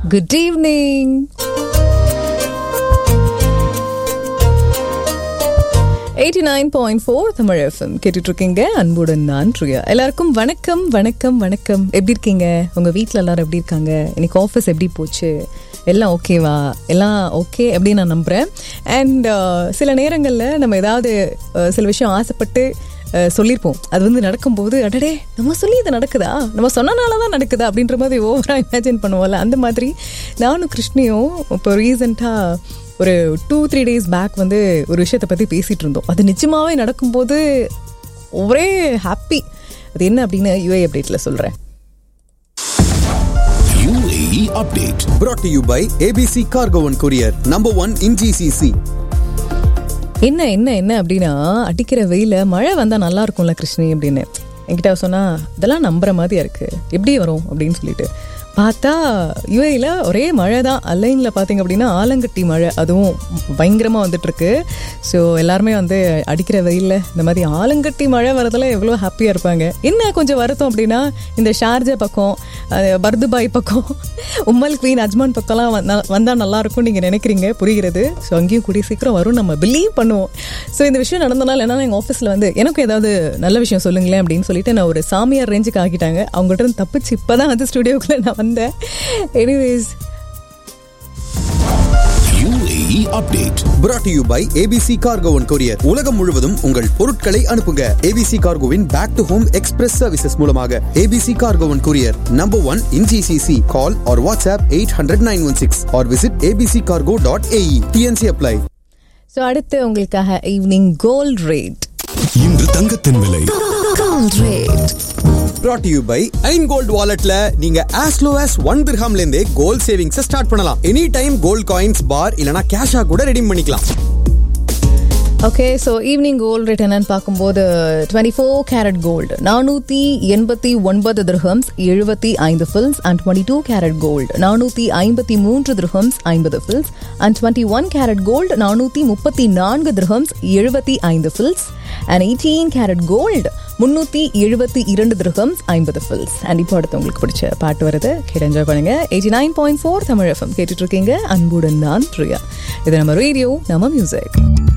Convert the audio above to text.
Good evening eighty nine point four Tamil FM கேட்டுட்டு இருக்கீங்க அன்புடன் நான் ட்ரியா எல்லாருக்கும் வணக்கம் வணக்கம் வணக்கம் எப்படி இருக்கீங்க உங்க வீட்டில் எல்லாரும் எப்படி இருக்காங்க இன்னைக்கு ஆஃபீஸ் எப்படி போச்சு எல்லாம் ஓகேவா எல்லாம் ஓகே அப்படின்னு நான் நம்புகிறேன் அண்ட் சில நேரங்களில் நம்ம ஏதாவது அஹ், சில விஷயம் ஆசைப்பட்டு அஹ், சொல்லியிருப்போம் அது வந்து நடக்கும்போது அடடே நம்ம சொல்லி இது நடக்குதா நம்ம சொன்னனால தான் நடக்குதா அப்படின்ற மாதிரி ஓவராக இமேஜின் பண்ணுவோம்ல அந்த மாதிரி நானும் கிருஷ்ணியும் இப்போ ரீசெண்டாக ஒரு டூ த்ரீ டேஸ் பேக் வந்து ஒரு விஷயத்தை பற்றி பேசிகிட்டு இருந்தோம் அது நிஜமாவே நடக்கும்போது ஒரே ஹாப்பி அது என்ன அப்படின்னு யூஏ அப்டேட்டில் சொல்கிறேன் UAE update. brought to you by ABC Cargo and Courier, number one in GCC. என்ன என்ன என்ன அப்படின்னா அடிக்கிற வெயில மழை வந்தா நல்லா இருக்கும்ல கிருஷ்ணி அப்படின்னு என்கிட்ட சொன்னா இதெல்லாம் நம்புற மாதிரியா இருக்கு எப்படி வரும் அப்படின்னு சொல்லிட்டு பார்த்தா யுஏயில் ஒரே மழை தான் அலைனில் பார்த்தீங்க அப்படின்னா ஆலங்கட்டி மழை அதுவும் பயங்கரமாக வந்துட்டு இருக்கு ஸோ எல்லாருமே வந்து அடிக்கிற வெயிலில் இந்த மாதிரி ஆலங்கட்டி மழை வரதுல எவ்வளோ ஹாப்பியாக இருப்பாங்க என்ன கொஞ்சம் வருத்தம் அப்படின்னா இந்த ஷார்ஜா பக்கம் அஹ், பர்துபாய் பக்கம் உம்மல் குவீன் அஜ்மான் பக்கம்லாம் வந்தா- வந்தா நல்லா இருக்கும்னு நீங்கள் நினைக்கிறீங்க புரிகிறது ஸோ அங்கேயும் கூடிய சீக்கிரம் வரும் நம்ம பிலீவ் பண்ணுவோம் ஸோ இந்த விஷயம் நடந்தனால என்னன்னா எங்கள் ஆஃபீஸில் வந்து எனக்கும் ஏதாவது நல்ல விஷயம் சொல்லுங்களேன் அப்படின்னு சொல்லிட்டு நான் ஒரு சாமியார் ரேஞ்சுக்கு ஆக்கிட்டாங்க அவங்ககிட்ட இருந்து தப்பிச்சு இப்போ தான் வந்து ஸ்டுடியோக்குள்ளே நான் வந்தேன் anyways UAE update. brought to you by ABC Cargo and Courier. உலகம் முழுவதும் உங்கள் பொருட்களை அனுப்புங்க ABC Cargoவின் back to home express services மூலமாக ABC Cargo and Courier, number one in GCC. Call or WhatsApp 800-916 or visit abccargo.ae. TNC apply. So அடுத்து உங்களுக்காக evening gold rate இன்று தங்கத்தின் விலை gold rate brought to you by Ain gold வாலெட்ல நீங்க as low as one திர்ஹாம்ல இருந்தே gold savings start பண்ணலாம் any time gold coins bar இல்லனா கேஷா கூட ரெடீம் பண்ணிக்கலாம் okay so evening gold rate என்னன்னு பார்க்கும்போது டுவெண்ட்டி ஃபோர் கேரட் கோல்டு நானூற்றி எண்பத்தி ஒன்பது திர்ஹம்ஸ் எழுபத்தி ஐந்து fils and twenty two carat gold நானூற்றி ஐம்பத்தி மூன்று திர்ஹம்ஸ் ஐம்பது fils and twenty one carat gold நானூற்றி முப்பத்தி நான்கு திர்ஹம்ஸ் எழுபத்தி ஐந்து fils and eighteen carat gold முன்னூற்றி எழுபத்தி இரண்டு திர்ஹம்ஸ் ஐம்பது ஃபில்ஸ் அண்ட் இப்போ அடுத்து உங்களுக்கு பிடிச்ச பாட்டு வருது கேட்டு என்ஜாய் பண்ணுங்க eighty nine point four Tamil FM கேட்டுட்டு இருக்கீங்க அன்புடன் நான் பிரியா இது நம்ம ரேடியோ நம்ம மியூசிக்